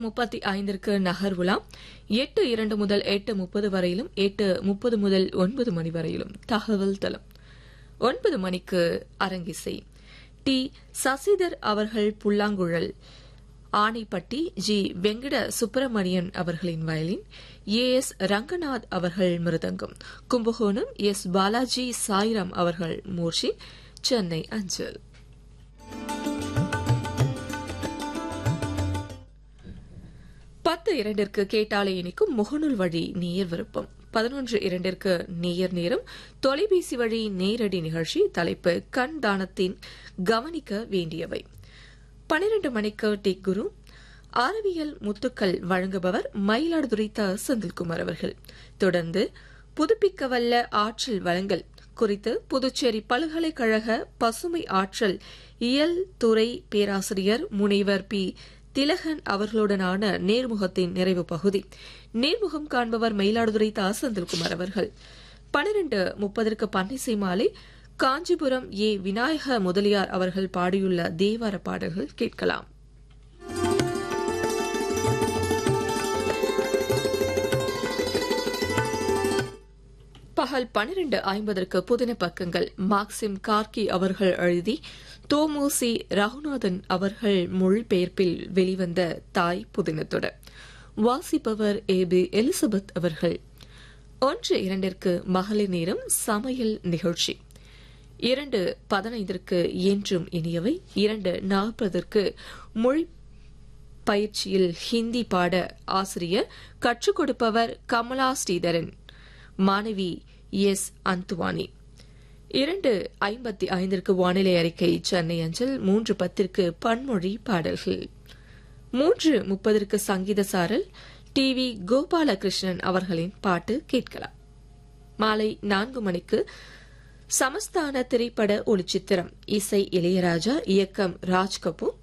முப்பத்தி ஐந்திற்கு நகர்வுலாம் எட்டு இரண்டு முதல் எட்டு முப்பது வரையிலும் எட்டு முப்பது முதல் ஒன்பது மணி வரையிலும் தகவல் தளம் ஒன்பது மணிக்கு அரங்கிசை டி சசிதர் அவர்கள் புல்லாங்குழல் ஆனைப்பட்டி ஜி வெங்கட சுப்பிரமணியன் அவர்களின் வயலின் ஏ எஸ் ரங்கநாத் அவர்கள் மிருதங்கம் கும்பகோணம் எஸ் பாலாஜி சாய்ராம் அவர்கள் மூர்ஷி சென்னை அஞ்சல் பத்து இரண்டிற்கு கேட்டாலே இனிக்கும் முகநூல் வழி நேயர் விருப்பம் பதினொன்று இரண்டிற்கு நேயர் நேரம் தொலைபேசி வழி நேரடி நிகழ்ச்சி தலைப்பு கண் தானத்தின் கவனிக்க வேண்டியவை பனிரெண்டு மணிக்கு டி குரு அறிவியல் முத்துக்கள் வழங்குபவர் மயிலாடுதுறை த செந்தில்குமார் அவர்கள் தொடர்ந்து புதுப்பிக்கவல்ல ஆற்றல் வளங்கள் குறித்து புதுச்சேரி பல்கலைக்கழக பசுமை ஆற்றல் இயல் துறை பேராசிரியர் முனைவர் பி திலகன் அவர்களுடனான நேர்முகத்தின் நிறைவு பகுதி நேர்முகம் காண்பவர் மயிலாடுதுறை தா செந்தில்குமார் அவர்கள் பனிரெண்டு முப்பதற்கு பன்னிசை மாலை காஞ்சிபுரம் ஏ விநாயக முதலியார் அவர்கள் பாடியுள்ள தேவார பாடல்கள் கேட்கலாம் பகல் பனிரெண்டு ஐம்பதற்கு புதின பக்கங்கள் மார்க்சிம் கார்கி அவர்கள் எழுதி தோமோசி ரகுநாதன் அவர்கள் மொழிபெயர்ப்பில் வெளிவந்த தாய் புதினத்தொடர் வாசிப்பவர் ஏ பி எலிசபெத் அவர்கள் ஒன்று இரண்டிற்கு மகளிர் நேரம் சமையல் நிகழ்ச்சி இரண்டு பதினைந்திற்கு என்றும் இனியவை இரண்டு நாற்பதற்கு மொழி பயிற்சியில் ஹிந்தி பாட ஆசிரியர் கற்றுக் கொடுப்பவர் கமலா ஸ்ரீதரன் மாணவி எஸ் அந்துவானி இரண்டு ஐம்பத்தி ஐந்திற்கு வானிலை அறிக்கை சென்னை அஞ்சல் மூன்று பத்திற்கு பன்மொழி பாடல்கள் மூன்று முப்பதற்கு சங்கீத சாரல் டி வி கோபாலகிருஷ்ணன் அவர்களின் பாட்டு கேட்கலாம் மாலை நான்கு மணிக்கு சமஸ்தான திரைப்பட ஒளிச்சித்திரம் இசை இளையராஜா இயக்கம் ராஜ் கபூர்